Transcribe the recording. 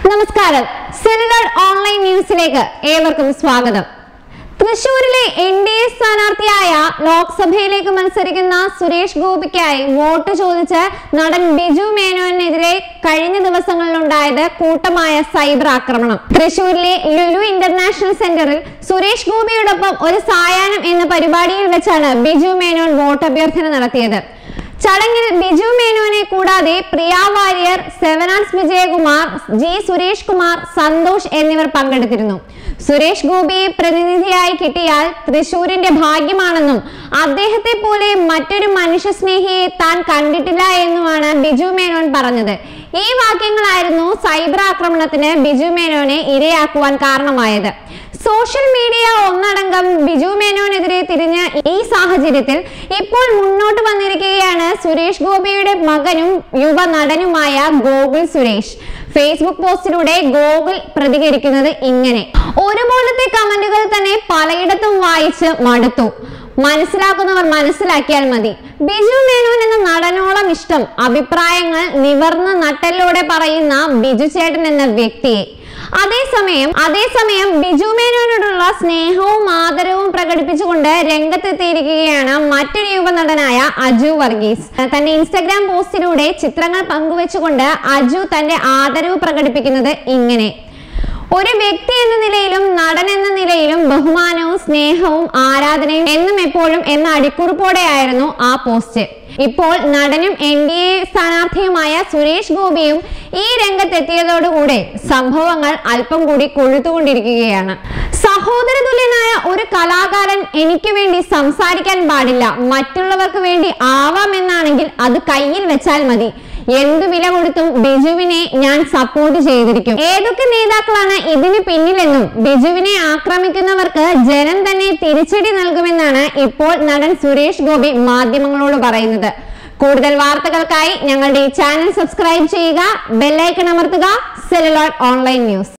നമസ്കാരം cellular online ന്യൂസിലേക്ക് ഏവർക്കും സ്വാഗതം തൃശൂരിലെ എൻ ഡി എ സ്ഥാനാർത്ഥിയായ ലോക്സഭയിലേക്ക് മത്സരിക്കുന്ന സുരേഷ് ഗോപിക്കായി വോട്ട് ചോദിച്ച് നടൻ ബിജു മേനോനെതിരെ കഴിഞ്ഞ ദിവസങ്ങളിലുണ്ടായത് കൂട്ടമായ സൈബർ ആക്രമണം തൃശൂരിലെ ലുലു ഇന്റർനാഷണൽ സെന്ററിൽ സുരേഷ് ഗോപിയോടൊപ്പം ഒരു സായാഹ്നം എന്ന പരിപാടിയിൽ വെച്ചാണ് ബിജു മേനോൻ വോട്ട് അഭ്യർത്ഥന നടത്തിയത് ചടങ്ങിൽ ബിജു മേനോനെ കൂടാതെ പ്രിയ വാര്യർ സെവനാസ് വിജയകുമാർ ജി സുരേഷ് കുമാർ സന്തോഷ് എന്നിവർ പങ്കെടുത്തിരുന്നു സുരേഷ് ഗോപിയെ പ്രതിനിധിയായി കിട്ടിയാൽ തൃശൂരിന്റെ ഭാഗ്യമാണെന്നും അദ്ദേഹത്തെ പോലെ മറ്റൊരു മനുഷ്യ സ്നേഹിയെ താൻ കണ്ടിട്ടില്ല എന്നുമാണ് ബിജു മേനോൻ പറഞ്ഞത് ഈ വാക്യങ്ങളായിരുന്നു സൈബർ ആക്രമണത്തിന് ബിജു മേനോനെ ഇരയാക്കുവാൻ കാരണമായത് സോഷ്യൽ മീഡിയ ഒന്നടങ്കം ബിജു മേനോനെതിരെ തിരിഞ്ഞ ഈ സാഹചര്യത്തിൽ ഇപ്പോൾ മുന്നോട്ട് വന്നിരിക്കുകയാണ് സുരേഷ് ഗോപിയുടെ മകനും യുവ നടനുമായ ഗോകുൽ സുരേഷ് ഫേസ്ബുക്ക് പോസ്റ്റിലൂടെ ഗോകുൽ പ്രതികരിക്കുന്നത് ഇങ്ങനെ ഒരുപോലത്തെ കമന്റുകൾ തന്നെ പലയിടത്തും വായിച്ച് മടുത്തു മനസ്സിലാക്കുന്നവർ മനസ്സിലാക്കിയാൽ മതി ബിജു മേനോൻ എന്ന നടനോളം ഇഷ്ടം അഭിപ്രായങ്ങൾ നിവർന്ന നട്ടലോടെ പറയുന്ന ബിജു ചേട്ടൻ എന്ന വ്യക്തിയെ അതേസമയം അതേസമയം ബിജു മേനോനോടുള്ള സ്നേഹവും ആദരവും പ്രകടിപ്പിച്ചുകൊണ്ട് രംഗത്തെത്തിയിരിക്കുകയാണ് മറ്റൊരു യുവനടനായ അജു വർഗീസ് തന്റെ ഇൻസ്റ്റഗ്രാം പോസ്റ്റിലൂടെ ചിത്രങ്ങൾ പങ്കുവെച്ചുകൊണ്ട് അജു തന്റെ ആദരവ് പ്രകടിപ്പിക്കുന്നത് ഇങ്ങനെ ഒരു വ്യക്തി എന്ന നിലയിലും നടൻ എന്ന നിലയിലും ബഹുമാനവും സ്നേഹവും ആരാധനയും എന്നും എപ്പോഴും എന്ന അടിക്കുറിപ്പോടെയായിരുന്നു ആ പോസ്റ്റ് ഇപ്പോൾ നടനും എൻ ഡി എ സ്ഥാനാർത്ഥിയുമായ സുരേഷ് ഗോപിയും ഈ രംഗത്തെത്തിയതോടുകൂടെ സംഭവങ്ങൾ അല്പം കൂടി കൊഴുത്തുകൊണ്ടിരിക്കുകയാണ് സഹോദര തുല്യനായ ഒരു കലാകാരൻ എനിക്ക് വേണ്ടി സംസാരിക്കാൻ പാടില്ല മറ്റുള്ളവർക്ക് വേണ്ടി ആവാമെന്നാണെങ്കിൽ അത് കയ്യിൽ വെച്ചാൽ മതി എന്തു വില കൊടുത്തും ബിജുവിനെ ഞാൻ സപ്പോർട്ട് ചെയ്തിരിക്കും ഏതൊക്കെ നേതാക്കളാണ് ഇതിന് പിന്നിലെന്നും ബിജുവിനെ ആക്രമിക്കുന്നവർക്ക് ജനം തന്നെ തിരിച്ചടി നൽകുമെന്നാണ് ഇപ്പോൾ നടൻ സുരേഷ് ഗോപി മാധ്യമങ്ങളോട് പറയുന്നത് കൂടുതൽ വാർത്തകൾക്കായി ഞങ്ങളുടെ ഈ ചാനൽ സബ്സ്ക്രൈബ് ചെയ്യുക ബെല്ലൈക്കൺ അമർത്തുക സെലുലോട്ട് ഓൺലൈൻ ന്യൂസ്